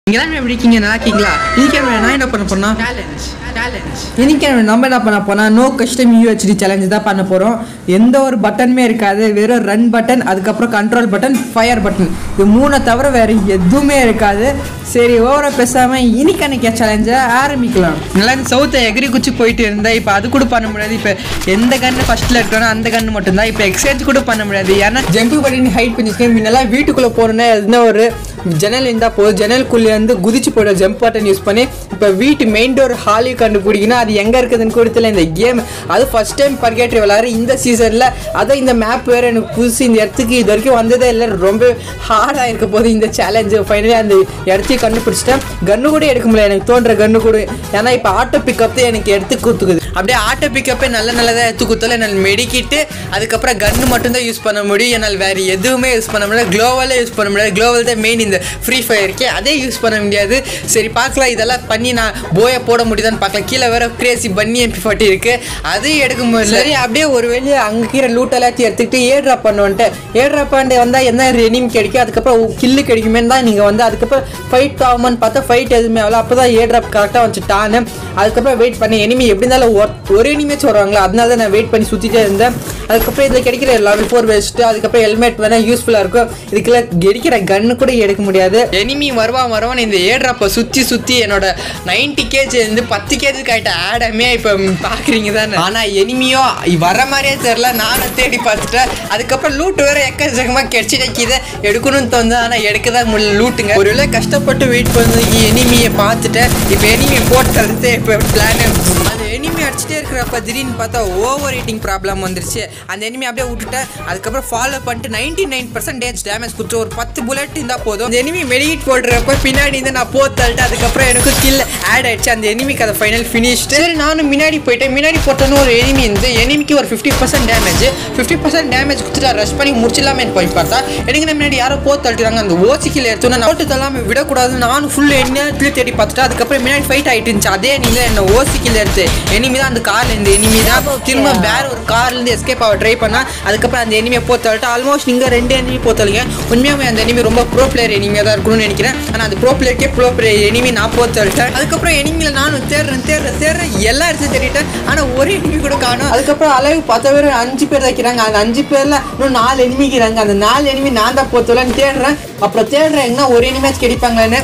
இங்கெல்லாம் எப்படி இருக்கீங்க நல்லா இருக்கீங்களா இன்னைக்கு நான் என்ன பண்ண போறோம் சேலஞ்ச் சேலஞ்ச் இன்னைக்கு நம்ம என்ன பண்ண போனால் நோ கஸ்டம் யூஹெச்டி சேலஞ்சு தான் பண்ண போகிறோம் எந்த ஒரு பட்டனுமே இருக்காது வெறும் ரன் பட்டன் அதுக்கப்புறம் கண்ட்ரோல் பட்டன் ஃபயர் பட்டன் இது மூணை தவிர வேறு எதுவுமே இருக்காது சரி ஓவராக பேசாமல் இன்னைக்கு அன்னைக்கு சேலஞ்சை ஆரம்பிக்கலாம் நல்லா இந்த சவுத்தை எகிரி குச்சி போயிட்டு இருந்தால் இப்போ அது கூட பண்ண முடியாது இப்போ எந்த கன்று ஃபஸ்ட்டில் இருக்கிறோன்னா அந்த கன்று மட்டும்தான் இப்போ எக்ஸசைஸ் கூட பண்ண முடியாது ஏன்னா ஜம்பு பண்ணி ஹைட் பண்ணிச்சுக்கேன் முன்னெல்லாம் வீட்டுக்குள்ளே போகணுன்னா எதுனா ஒரு ஜன்னல் இருந்தால் போதும் ஜன்னலுக்குள்ளே இருந்து குதிச்சு போய்டும் ஜம்ப் பட்டன் யூஸ் பண்ணி இப்போ வீட்டு மெயின் டோர் ஹாலி கண்டுபிடிக்கணும் அது எங்கே இருக்குதுன்னு கொடுத்துல இந்த கேம் அது ஃபர்ஸ்ட் டைம் பர்கேட்ரி விளாட்ற இந்த சீசனில் அதான் இந்த மேப் வேறு எனக்கு புதுசு இந்த இடத்துக்கு இது வரைக்கும் வந்ததே இல்லை ரொம்ப ஹார்டாக இருக்க போது இந்த சேலஞ்சு ஃபைனலி அந்த இடத்தையும் கண்டுபிடிச்சிட்டேன் கன்று கூட எடுக்க முடியல எனக்கு தோன்ற கன்று கூட ஏன்னா இப்போ ஆட்டோ பிக்கப் தான் எனக்கு எடுத்து கொடுத்துக்குது அப்படியே ஆட்டோ பிக்கப்பே நல்ல நல்லதாக எடுத்து கொடுத்தாலும் என்னால் மெடிக்கிட்டு அதுக்கப்புறம் கன்று மட்டும்தான் யூஸ் பண்ண முடியும் என்னால் வேறு எதுவுமே யூஸ் பண்ண முடியாது க்ளோவலே யூஸ் பண்ண முடியாது க்ளோவல் தான் மெயின் இந்த ஃப்ரீ ஃபயருக்கு அதே யூஸ் பண்ண முடியாது சரி பார்க்கலாம் இதெல்லாம் பண்ணி நான் போயை போட முடியுதான்னு பார்க்கலாம் கீழே வேற கிரேசி பன்னி எம்பி ஃபார்ட்டி இருக்கு அதையும் எடுக்க முடியல சரி அப்படியே ஒரு வெளியே அங்கே கீழே லூட் எல்லாத்தையும் எடுத்துக்கிட்டு ஏர் ட்ராப் பண்ணுவோன்ட்டு ஏர் ட்ராப் பண்ணி வந்தால் என்ன ரெனிம் கிடைக்கும் அதுக்கப்புறம் கில்லு கிடைக்குமே தான் நீங்கள் வந்து அதுக்கப்புறம் ஃபைட் ஆகுமான்னு பார்த்தா ஃபைட் எதுவுமே ஆகல அப்போ தான் ஏர் ட்ராப் கரெக்டாக வந்துட்டான்னு அதுக்கப்புறம் வெயிட் பண்ணி எனிமி எப்படி இருந்தாலும் ஒரு ஒரு எனிமேச்சு வருவாங்களா அதனால தான் நான் வெயிட் பண்ணி சுற்றிட்டே இருந்தேன் அதுக்கப்புறம் இதில் கிடைக்கிற லெவல் ஃபோர் வெஸ்ட்டு அதுக்கப்புறம் ஹெல்மெட் வேணால் யூஸ்ஃபுல்லாக இருக்கும் இதுக்குள்ள கிடைக்கிற கன்று கூட எடுக்க முடியாது எனிமி வருவான் வருவான் இந்த ஏட்ராப்பை சுற்றி சுற்றி என்னோட நைன்டி கேஜி இருந்து பத்து கேஜிக்கு ஆகிட்ட ஆடமே இப்போ பார்க்குறீங்க தானே ஆனால் எனிமியோ வர மாதிரியே தெரில நானும் தேடி பார்த்துட்டேன் அதுக்கப்புறம் லூட் வேற எக்கச்சக்கமாக கிடைச்சிட்டு இதை எடுக்கணும்னு தோணுது ஆனால் எடுக்க தான் முடியல லூட்டுங்க ஒரு வேளை கஷ்டப்பட்டு வெயிட் பண்ணி எனிமியை பார்த்துட்டேன் இப்போ எனிமி போட்டு தடுத்து இப்போ பிளான் அந்த எனிமி அடிச்சுட்டே இருக்கிறப்ப திடீர்னு பார்த்தா ஓவர் ஹீட்டிங் ப்ராப்ளம் வந்துருச்சு அந்த எனிமி அப்படியே விட்டுட்டேன் அதுக்கப்புறம் ஃபாலோ பண்ணிட்டு நைன்டி நைன் பர்சன்டேஜ் டேமேஜ் கொடுத்து ஒரு பத்து புல்லட் இருந்தால் போதும் அந்த எனிமி மெடிக்கிட் போடுறப்ப பின்னாடி இருந்து நான் போத்து தள்ளிட்டு அதுக்கப்புறம் எனக்கு கில் ஆட் ஆயிடுச்சு அந்த எனிமிக்கு அதை ஃபைனல் ஃபினிஷ் சரி நானும் முன்னாடி போயிட்டேன் முன்னாடி போட்டோன்னு ஒரு எனிமி இருந்து எனிமிக்கு ஒரு fifty percent damage fifty percent damage கொடுத்துட்டு ரஷ் பண்ணி முடிச்சிடலாமே போய் பார்த்தா எனக்கு முன்னாடி யாரோ போத்து தள்ளிட்டுறாங்க அந்த ஓசிக்கில் எடுத்தோன்னா நான் போட்டு தள்ளாமல் விடக்கூடாது நானும் ஃபுல் எண்ணத்துல தேடி பார்த்துட்டு அதுக்கப்புறம் முன்னாடி ஃபைட் ஆகிட்டு இருந்துச்சு அதே நீங்கள் என்ன ஓசிக்கில் எடுத்து எனிமி தான் அந்த கார்ல இந்த எனிமி தான் திரும்ப வேற ஒரு கார்ல இருந்து எஸ்கேப் ஆக ட்ரை பண்ணா அதுக்கப்புறம் அந்த எனிமியை போத்தல்ட்டு ஆல்மோஸ்ட் நீங்க ரெண்டு எனிமி போத்தலிங்க உண்மையாகவே அந்த எனிமி ரொம்ப ப்ரோ பிளேயர் எனிமியாக தான் இருக்கணும்னு நினைக்கிறேன் ஆனால் அந்த ப்ரோ பிளேயருக்கே ப்ரோ பிளேயர் எனிமி நான் போத்தல்ட்டேன் அதுக்கப்புறம் எனிமியில் நானும் தேடுறேன் தேடுறேன் தேடுறேன் எல்லா இடத்தையும் தேடிட்டேன் ஆனால் ஒரு எனிமி கூட காணும் அதுக்கப்புறம் அளவு பத்து பேர் அஞ்சு பேர் வைக்கிறாங்க அந்த அஞ்சு பேர்ல இன்னும் நாலு எனிமிக்கிறாங்க அந்த நாலு எனிமி நான் தான் போத்தலன்னு தேடுறேன் அப்புறம் தேடுறேன் என்ன ஒரு எனிமேச் கிடைப்பாங்கன்னு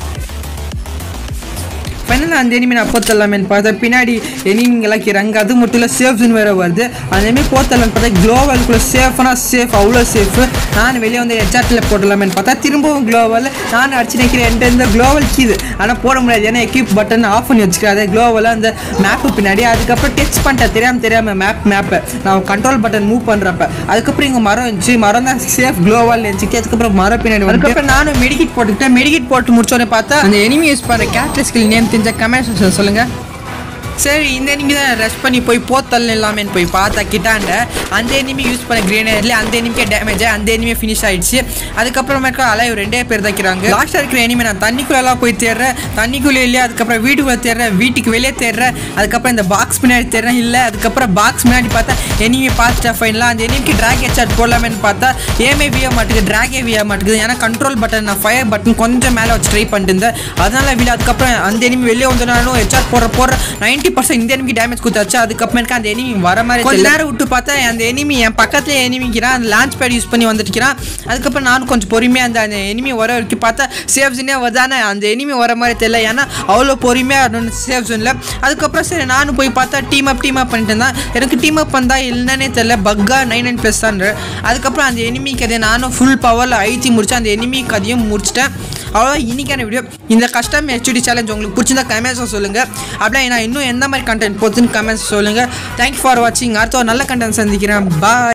ஃபைனலாக அந்த எனிமி நான் போத்தலாமேன்னு பார்த்தா பின்னாடி எனிமிங்கெல்லாம் கிறாங்க அது மட்டும் இல்லை சேஃப் ஜோன் வேறு வருது அந்த எனிமி போத்தலான்னு பார்த்தா க்ளோவலுக்குள்ள சேஃப்னா சேஃப் அவ்வளோ சேஃப் நான் வெளியே வந்து ஹெச்ஆர்டில் போட்டலாமேன்னு பார்த்தா திரும்பவும் க்ளோவல் நான் அடிச்சு நிற்கிறேன் என்கிட்ட இந்த க்ளோவல் கீது ஆனால் போட முடியாது ஏன்னா எக்யூப் பட்டன் ஆஃப் பண்ணி வச்சுக்கிறேன் அதே க்ளோவல் அந்த மேப்பு பின்னாடி அதுக்கப்புறம் டச் பண்ணிட்டேன் தெரியாமல் தெரியாமல் மேப் மேப்பை நான் கண்ட்ரோல் பட்டன் மூவ் பண்ணுறப்ப அதுக்கப்புறம் இங்கே மரம் இருந்துச்சு மரம் தான் சேஃப் க்ளோவல் இருந்துச்சு அதுக்கப்புறம் மரம் பின்னாடி அதுக்கப்புறம் நானும் மெடிக்கிட் போட்டுக்கிட்டேன் மெடிக்கிட் போட்டு முடிச்சோடனே பார்த்தா அந்த எனிமி யூஸ் பண்ணுற கேரக்டர் ஸ்கில் நேம் தெரிஞ்ச கமெண்ட் செக்ஷன் சொல்லுங்கள் சரி இந்த எனிமி தான் ரஷ் பண்ணி போய் போத்தல் இல்லாமன்னு போய் பார்த்தா கிட்டாண்ட அந்த எனிமி யூஸ் பண்ண கிரேனேட்ல அந்த எனிமிக்கே டேமேஜ் அந்த எனிமே ஃபினிஷ் ஆயிடுச்சு அதுக்கப்புறமேட்டு அலைவ் ரெண்டே பேர் தைக்கிறாங்க லாஸ்ட்டாக இருக்கிற எனிமி நான் தண்ணிக்குள்ளெல்லாம் போய் தேடுறேன் தண்ணிக்குள்ளே இல்லையா அதுக்கப்புறம் வீட்டுக்குள்ளே தேடுறேன் வீட்டுக்கு வெளியே தேடுறேன் அதுக்கப்புறம் இந்த பாக்ஸ் பின்னாடி தேடுறேன் இல்லை அதுக்கப்புறம் பாக்ஸ் முன்னாடி பார்த்தா எனிமி பார்த்துட்டா ஃபைனலாக அந்த எனிமிக்கு ட்ராக் ஹெச்ஆட் போடலாமேன்னு பார்த்தா ஏமே விய மாட்டுது ட்ராகே விய மாட்டுது ஏன்னா கண்ட்ரோல் பட்டன் நான் ஃபயர் பட்டன் கொஞ்சம் மேலே வச்சு ட்ரை பண்ணிட்டு இருந்தேன் அதனால வீடு அதுக்கப்புறம் அந்த எனிமி வெளியே வந்தனாலும் ஹெச்ஆர் போடுற போடுற நைன்டி பர்சன்ட் இந்த எனிமிக்கு டேமேஜ் கொடுத்தாச்சு அதுக்கப்புறமேட்டு அந்த எனிமி வர மாதிரி கொஞ்ச நேரம் விட்டு பார்த்தா அந்த எனிமி என் பக்கத்துல எனிமிக்கிறான் அந்த லான்ச் பேட் யூஸ் பண்ணி வந்துட்டுக்கிறான் அதுக்கப்புறம் நானும் கொஞ்சம் பொறுமையாக அந்த அந்த எனிமி வர வரைக்கும் பார்த்தா சேஃப் ஜோனே வருதானே அந்த எனிமி வர மாதிரி தெரியல ஏன்னா அவ்வளோ பொறுமையாக சேஃப் ஜோனில் அதுக்கப்புறம் சரி நானும் போய் பார்த்தா டீம் அப் டீம் அப் பண்ணிட்டு இருந்தேன் எனக்கு டீம் அப் வந்தால் இல்லைன்னே தெரியல பக்கா நைன் நைன் ப்ளஸ் தான் அதுக்கப்புறம் அந்த எனிமி கதையை நானும் ஃபுல் பவரில் அழிச்சு முடிச்சு அந்த எனிமி கதையும் முடிச்சிட்டேன் அவ்வளோ இன்னைக்கான வீடியோ இந்த கஷ்டம் ஹெச்டி சேலஞ்ச் உங்களுக்கு பிடிச்சிருந்தா கமெண்ட்ஸும் சொல்லுங்கள் அப்படியே நான் இன்னும் எந்த மாதிரி கண்டென்ட் போச்சுன்னு கமெண்ட்ஸ் சொல்லுங்கள் தேங்க்யூ ஃபார் வாட்சிங் அடுத்த ஒரு நல்ல கண்டென்ட் சந்திக்கிறேன் பாய்